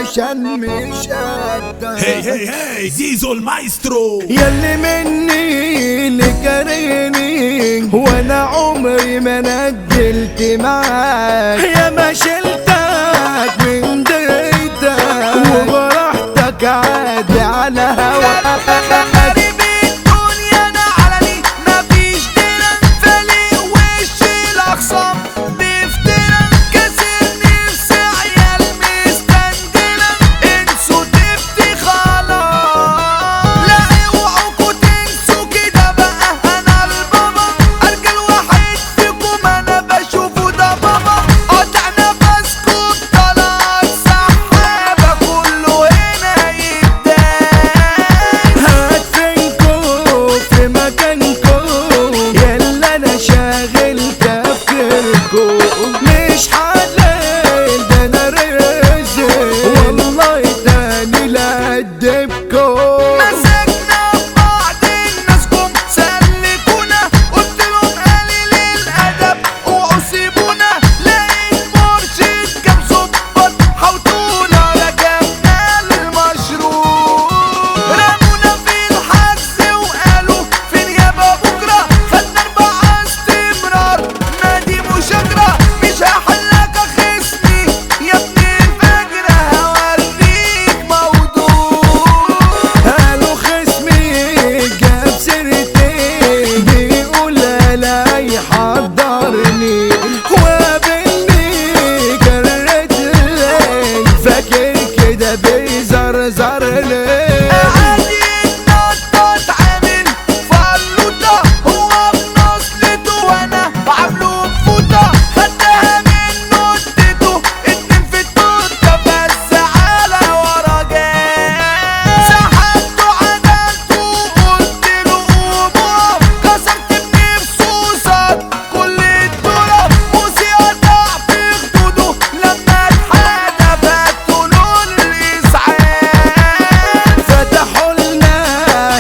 علشان مش قدها هي هي هي زيزو المايسترو يلي مني نكريني وانا عمري ما ندلت معاك يا ما شلتك من ديتك وبراحتك عادي على هواك غريب الدنيا انا علني مفيش درن فلي وش الاخصام بيفترن كسر نفس عيال مستندلة انسوا تفتي خلاص لا اوعوا تنسوا كده بقى انا البابا ارجل واحد فيكم انا بشوفه ده بابا قطع نفسكم طلعت سحابة كله هنا يتداس هدفنكو في مكانكو يلا انا شاغل تفكيركو مش حلال ده انا رزق والله تاني لا ادبكو مسكنا بعض الناس جم سلكونا قلت لهم قليل الادب اوعوا سيبونا لقيت مرشد كام ظبط حوطونا ركبنا المشروع رمونا في الحجز وقالوا فين يابا بكره خدنا اربعه استمرار نادي مشاجره مش هحلك خصمي يا ابن الفجر هوريك موضوع قالوا خصمي جاب سيرتي بيقول لا يحضرني وقابلني كرت لي فاكر كده بيزرزر لي عادي النطاط عامل فلوطة هو بنصلته وانا بعمله بفوطة خدتها من نطته اتنين في التوتة بس على ورا جاي سحبته عدلته وقلت له قوم اقف كسرت بنفسه صد كل التراب وسيقطع في خدوده لما اتحدى بقتله الاسعاف فتحوا لنا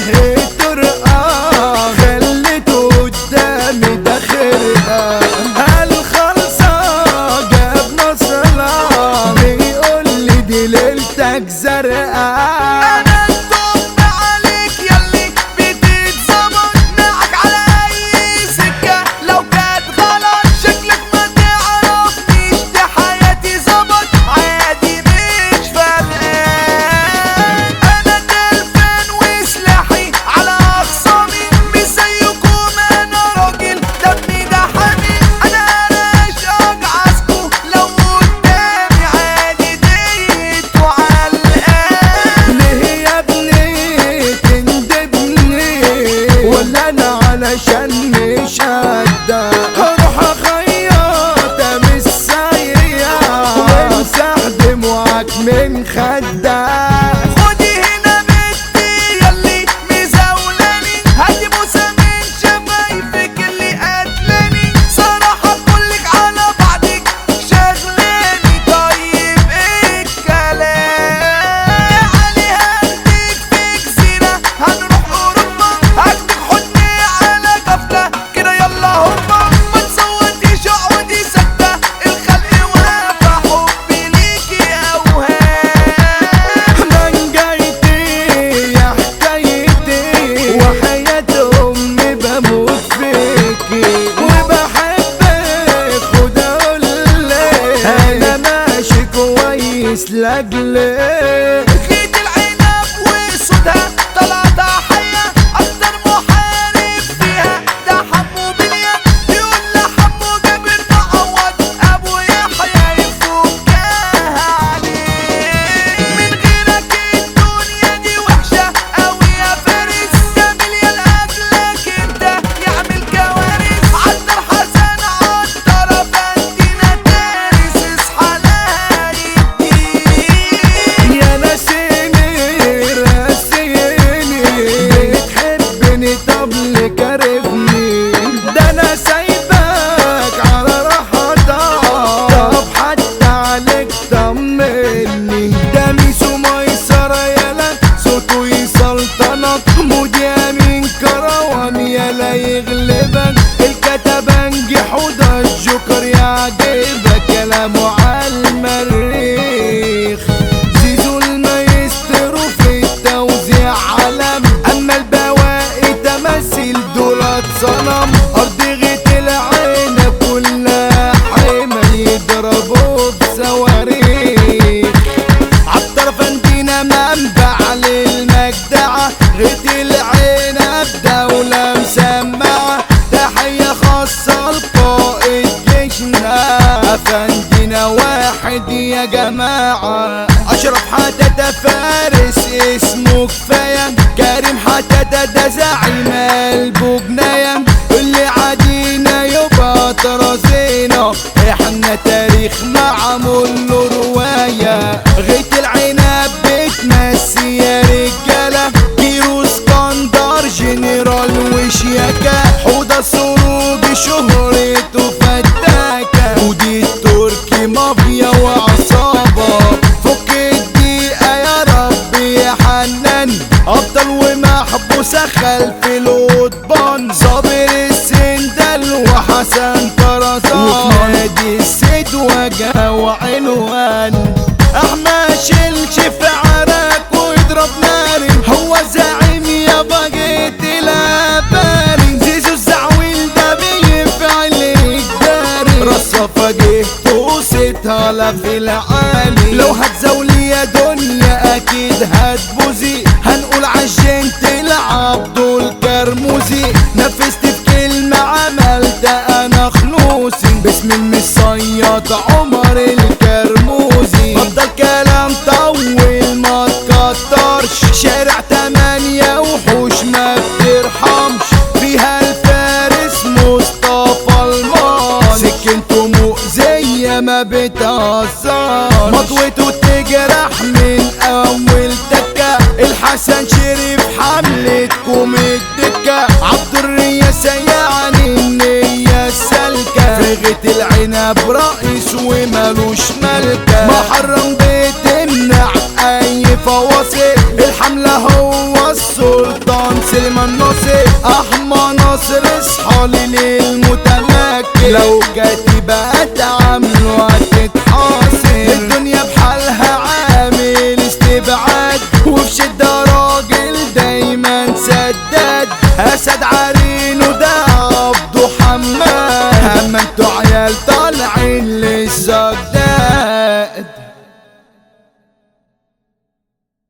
الطرقة خليته قدامي ده خرقة الخلصة جاب نصرة بيقول لي دي ليلتك زرقاء انا التوب عليك يلي بتتظبط معك على اي سكة لو كانت غلط شكلك ما تعرفنيش دي حياتي ظبط عادي مش فارقان انا تلفان وسلاحي على اخصامي مش زيكم انا راجل دمي ده حامي انا قلش اجعزكوا لو قدامي عادي ديت وعلقان ليه يا ابني تندبني ولا انا علشان مش قدك هروح اخيط مش سايق وامسح دموعك من خدك خدي هنا بنتي يلي مزولاني هاتي بوسه من شفايفك اللي قتلاني صراحة كلك على بعضك شغلاني طيب ايه الكلام علي هديك في جزيرة هنروح اوروبا هاخدك حضني على غفلة كده يلا هوبا ما تصوتيش اقعدي ساكتة الخلق واقفة حبي ليكي اوهام من جايتي يا حكايتي وحياة أمي بموت فيكي وبحبك خد أقول لك أنا ماشي كويس لأجلك خيط العنب وسودها طلعت حية أكتر محارب فيها ده حمو باليد يقول لحمو جابر معوض أبو يحيى يفكها عليه من غيرك الدنيا دي وحشة أوي يا فارس جميل يا لأجلك أنت يعمل كوارث عطر حسن عطر بندينا تارس اصحى لها يديك يا فارس اسمه كفاية كريم حتى ده زعيم قلبه جناية اللي عادينا يبقى طرازينا احنا تاريخ معمول له رواية غيت العنب بتمسي يا رجالة كيرو اسكندر جنرال وشياكة حوضة سروج شهرته فتاكة ودي التركي مافيا وعصابة فك الدقيقة يا رب يا حنان افضل ومحبوسة خلف القضبان صابر السندل وحسن طرزان وفي نادي السيد وجه وعنوان احمد شلش في عراك ويضرب ناري هو زعيم يا بقيت الاباري زيزو الزعويل ده بيفعل الداري رصفة جه توستها لا في العالي لو هتزولي يا دنيا اكيد هتبوزي هنقول عشان تلعب دول كرموزي نفذت في كلمة عملت انا خلوصي باسم المصياد عمر الكرموزي بطل كلام طول ما تكترش شارع تمانية وحوش ما بترحمش فيها الفارس مصطفى الماضي سكنته مؤذية ما بتهزرش مضوته تجرح من اول تكة الحسن شريف حملتكم الدكة عبد الرياسة يعني النية السالكة فرغة العنب رئيس ومالوش ملكة محرم بتمنع اي فواصل الحملة هو السلطان سليمان ناصر احمى ناصر اصحى للمتمكن لو كاتب